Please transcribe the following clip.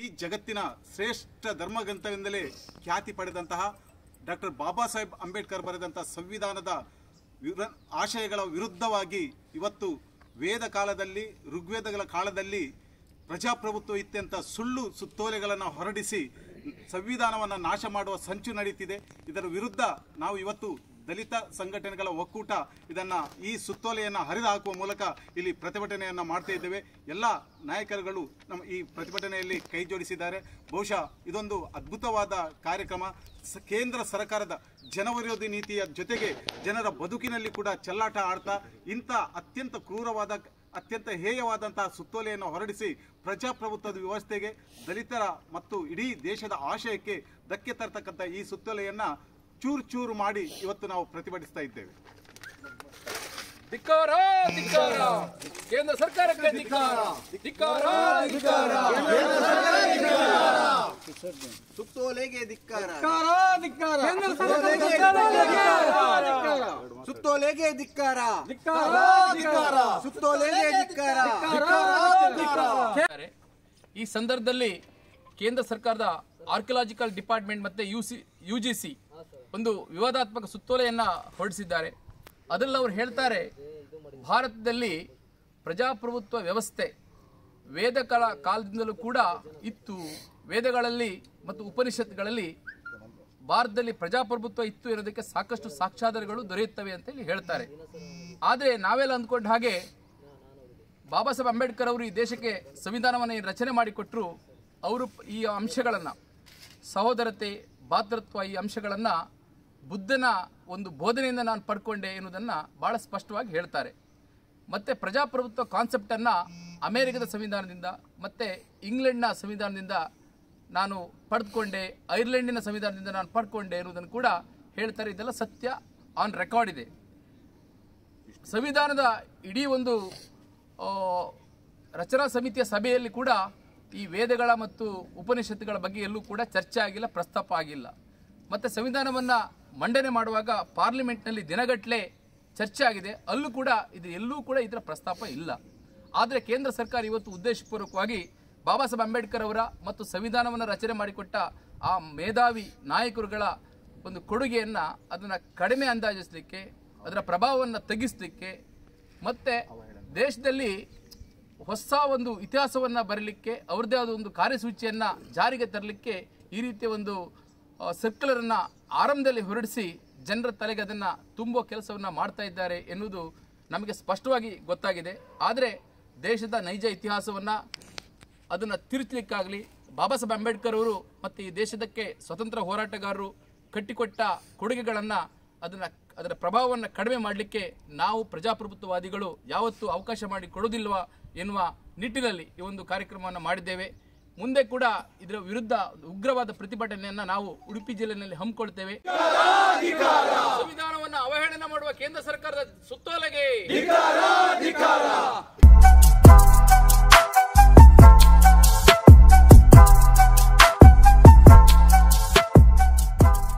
ಈ ಜಗತ್ತಿನ ಶ್ರೇಷ್ಠ ಧರ್ಮಗ್ರಂಥವೆಂದಲೇ ಖ್ಯಾತಿ ಪಡೆದಂತಹ ಡಾಕ್ಟರ್ ಬಾಬಾ ಸಾಹೇಬ್ ಅಂಬೇಡ್ಕರ್ ಬರೆದಂತಹ ಸಂವಿಧಾನದ ವಿರ ಆಶಯಗಳ ವಿರುದ್ಧವಾಗಿ ಇವತ್ತು ವೇದ ಕಾಲದಲ್ಲಿ ಋಗ್ವೇದಗಳ ಕಾಲದಲ್ಲಿ ಪ್ರಜಾಪ್ರಭುತ್ವ ಇತ್ಯಂತ ಸುಳ್ಳು ಸುತ್ತೋಲೆಗಳನ್ನು ಹೊರಡಿಸಿ ಸಂವಿಧಾನವನ್ನು ನಾಶ ಮಾಡುವ ಸಂಚು ನಡೀತಿದೆ ಇದರ ವಿರುದ್ಧ ನಾವು ಇವತ್ತು ದಲಿತ ಸಂಘಟನೆಗಳ ಒಕ್ಕೂಟ ಇದನ್ನ ಈ ಸುತ್ತೋಲೆಯನ್ನು ಹರಿದು ಹಾಕುವ ಮೂಲಕ ಇಲ್ಲಿ ಪ್ರತಿಭಟನೆಯನ್ನು ಮಾಡ್ತಾ ಇದ್ದೇವೆ ಎಲ್ಲ ನಾಯಕರುಗಳು ನಮ್ಮ ಈ ಪ್ರತಿಭಟನೆಯಲ್ಲಿ ಕೈ ಜೋಡಿಸಿದ್ದಾರೆ ಬಹುಶಃ ಇದೊಂದು ಅದ್ಭುತವಾದ ಕಾರ್ಯಕ್ರಮ ಸ- ಕೇಂದ್ರ ಸರ್ಕಾರದ ಜನವಿರೋಧಿ ನೀತಿಯ ಜೊತೆಗೆ ಜನರ ಬದುಕಿನಲ್ಲಿ ಕೂಡ ಚೆಲ್ಲಾಟ ಆಡ್ತಾ ಇಂಥ ಅತ್ಯಂತ ಕ್ರೂರವಾದ ಅತ್ಯಂತ ಹೇಯವಾದಂತಹ ಸುತ್ತೋಲೆಯನ್ನು ಹೊರಡಿಸಿ ಪ್ರಜಾಪ್ರಭುತ್ವದ ವ್ಯವಸ್ಥೆಗೆ ದಲಿತರ ಮತ್ತು ಇಡೀ ದೇಶದ ಆಶಯಕ್ಕೆ ಧಕ್ಕೆ ತರ್ತಕ್ಕಂಥ ಈ ಸುತ್ತೋಲೆಯನ್ನ ಚೂರು ಚೂರು ಮಾಡಿ ಇವತ್ತು ನಾವು ಪ್ರತಿಭಟಿಸ್ತಾ ಇದ್ದೇವೆ ಧಿಕ್ಕಾರ ಧಿಕ್ಕಾರ ಕೇಂದ್ರ ಸರ್ಕಾರಕ್ಕೆ ಧಿಕ್ಕಾರ ಧಿಕ್ಕಾರ ಧಿಕ್ಕಾರ ಸುತ್ತೋಲೆಗೆ ಧಿಕ್ಕಾರ ಕೇಂದ್ರ ಸರ್ಕಾರ ಸುತ್ತೋಲೆಗೆ ಧಿಕ್ಕಾರ ಸುತ್ತೋಲೆಗೆ ಧಿಕ್ಕಾರ ಇದ್ದಾರೆ. ಈ ಸಂದರ್ಭದಲ್ಲಿ ಕೇಂದ್ರ ಸರ್ಕಾರದ ಆರ್ಕಿಯಾಲಜಿಕಲ್ ಡಿಪಾರ್ಟ್ಮೆಂಟ್ ಮತ್ತೆ U C U G C ಒಂದು ವಿವಾದಾತ್ಮಕ ಸುತ್ತೋಲೆಯನ್ನ ಹೊರಡಿಸಿದ್ದಾರೆ ಅದರಲ್ಲಿ ಅವರು ಹೇಳ್ತಾರೆ ಭಾರತದಲ್ಲಿ ಪ್ರಜಾಪ್ರಭುತ್ವ ವ್ಯವಸ್ಥೆ ವೇದಗಳ ಕಾಲದಿಂದಲೂ ಕೂಡ ಇತ್ತು ವೇದಗಳಲ್ಲಿ ಮತ್ತು ಉಪನಿಷತ್ಗಳಲ್ಲಿ ಭಾರತದಲ್ಲಿ ಪ್ರಜಾಪ್ರಭುತ್ವ ಇತ್ತು ಇರೋದಕ್ಕೆ ಸಾಕಷ್ಟು ಸಾಕ್ಷ್ಯಾಧಾರಗಳು ದೊರೆಯುತ್ತವೆ ಅಂತ ಹೇಳಿ ಹೇಳ್ತಾರೆ ಆದರೆ ನಾವೆಲ್ಲ ಅಂದ್ಕೊಂಡ ಹಾಗೆ ಬಾಬಾ ಸಾಹೇಬ್ ಅಂಬೇಡ್ಕರ್ ಅವರು ಈ ದೇಶಕ್ಕೆ ಸಂವಿಧಾನವನ್ನು ಏನ್ ರಚನೆ ಮಾಡಿಕೊಟ್ರು ಅವರು ಈ ಅಂಶಗಳನ್ನು ಸಹೋದರತೆ ಭಾತೃತ್ವ ಈ ಅಂಶಗಳನ್ನು ಬುದ್ಧನ ಒಂದು ಬೋಧನೆಯಿಂದ ನಾನು ಪಡ್ಕೊಂಡೆ ಎನ್ನುವುದನ್ನು ಬಹಳ ಸ್ಪಷ್ಟವಾಗಿ ಹೇಳ್ತಾರೆ ಮತ್ತೆ ಪ್ರಜಾಪ್ರಭುತ್ವ ಕಾನ್ಸೆಪ್ಟನ್ನು ಅಮೆರಿಕದ ಸಂವಿಧಾನದಿಂದ ಮತ್ತೆ ಇಂಗ್ಲೆಂಡ್ನ ಸಂವಿಧಾನದಿಂದ ನಾನು ಪಡೆದುಕೊಂಡೆ ಐರ್ಲೆಂಡಿನ ಸಂವಿಧಾನದಿಂದ ನಾನು ಪಡ್ಕೊಂಡೆ ಎನ್ನುವುದನ್ನು ಕೂಡ ಹೇಳ್ತಾರೆ ಇದೆಲ್ಲ ಸತ್ಯ ಆನ್ ರೆಕಾರ್ಡ್ ಇದೆ ಸಂವಿಧಾನದ ಇಡೀ ಒಂದು ಆ, ರಚನಾ ಸಮಿತಿಯ ಸಭೆಯಲ್ಲಿ ಕೂಡ ಈ ವೇದಗಳ ಮತ್ತು ಉಪನಿಷತ್ತುಗಳ ಬಗ್ಗೆ ಎಲ್ಲೂ ಕೂಡ ಚರ್ಚೆ ಆಗಿಲ್ಲ ಪ್ರಸ್ತಾಪ ಆಗಿಲ್ಲ ಮತ್ತೆ ಸಂವಿಧಾನವನ್ನ ಮಂಡನೆ ಮಾಡುವಾಗ ಪಾರ್ಲಿಮೆಂಟ್ನಲ್ಲಿ ದಿನಗಟ್ಟಲೆ ಚರ್ಚೆ ಆಗಿದೆ ಅಲ್ಲೂ ಕೂಡ ಇದು ಎಲ್ಲೂ ಕೂಡ ಇದರ ಪ್ರಸ್ತಾಪ ಇಲ್ಲ ಆದರೆ ಕೇಂದ್ರ ಸರ್ಕಾರ ಇವತ್ತು ಉದ್ದೇಶಪೂರ್ವಕವಾಗಿ ಬಾಬಾ ಸಾಹೇಬ್ ಅಂಬೇಡ್ಕರ್ ಅವರ ಮತ್ತು ಸಂವಿಧಾನವನ್ನು ರಚನೆ ಮಾಡಿಕೊಟ್ಟ ಆ ಮೇಧಾವಿ ನಾಯಕರುಗಳ ಒಂದು ಕೊಡುಗೆಯನ್ನ ಅದನ್ನ ಕಡಿಮೆ ಅಂದಾಜಿಸಲಿಕ್ಕೆ ಅದರ ಪ್ರಭಾವವನ್ನು ತಗ್ಗಿಸಲಿಕ್ಕೆ ಮತ್ತೆ ದೇಶದಲ್ಲಿ ಹೊಸ ಒಂದು ಇತಿಹಾಸವನ್ನ ಬರಲಿಕ್ಕೆ ಅವ್ರದ್ದೇ ಆದ ಒಂದು ಕಾರ್ಯಸೂಚಿಯನ್ನ ಜಾರಿಗೆ ತರಲಿಕ್ಕೆ ಈ ರೀತಿಯ ಒಂದು ಸರ್ಕ್ಯುಲರ್ ಅನ್ನ ಆರಂಭದಲ್ಲಿ ಹೊರಡಿಸಿ ಜನರ ತಲೆಗೆ ಅದನ್ನ ತುಂಬುವ ಕೆಲಸವನ್ನ ಮಾಡ್ತಾ ಇದ್ದಾರೆ ಎನ್ನುವುದು ನಮಗೆ ಸ್ಪಷ್ಟವಾಗಿ ಗೊತ್ತಾಗಿದೆ ಆದರೆ ದೇಶದ ನೈಜ ಇತಿಹಾಸವನ್ನ ಅದನ್ನು ತಿರುಚಲಿಕ್ಕಾಗಲಿ ಬಾಬಾ ಸಾಹೇಬ್ ಅಂಬೇಡ್ಕರ್ ಅವರು ಮತ್ತು ಈ ದೇಶದಕ್ಕೆ ಸ್ವತಂತ್ರ ಹೋರಾಟಗಾರರು ಕಟ್ಟಿಕೊಟ್ಟ ಕೊಡುಗೆಗಳನ್ನು ಅದನ್ನು ಅದರ ಪ್ರಭಾವವನ್ನು ಕಡಿಮೆ ಮಾಡಲಿಕ್ಕೆ ನಾವು ಪ್ರಜಾಪ್ರಭುತ್ವವಾದಿಗಳು ಯಾವತ್ತೂ ಅವಕಾಶ ಮಾಡಿ ಕೊಡೋದಿಲ್ವಾ ಎನ್ನುವ ನಿಟ್ಟಿನಲ್ಲಿ ಈ ಒಂದು ಕಾರ್ಯಕ್ರಮವನ್ನು ಮಾಡಿದ್ದೇವೆ ಮುಂದೆ ಕೂಡ ಇದರ ವಿರುದ್ಧ ಉಗ್ರವಾದ ಪ್ರತಿಭಟನೆಯನ್ನ ನಾವು ಉಡುಪಿ ಜಿಲ್ಲೆಯಲ್ಲಿ ಹಮ್ಮಿಕೊಳ್ತೇವೆ ಸಂವಿಧಾನವನ್ನು ಅವಹೇಳನ ಮಾಡುವ ಕೇಂದ್ರ ಸರ್ಕಾರದ ಸುತ್ತೋಲೆಗೆ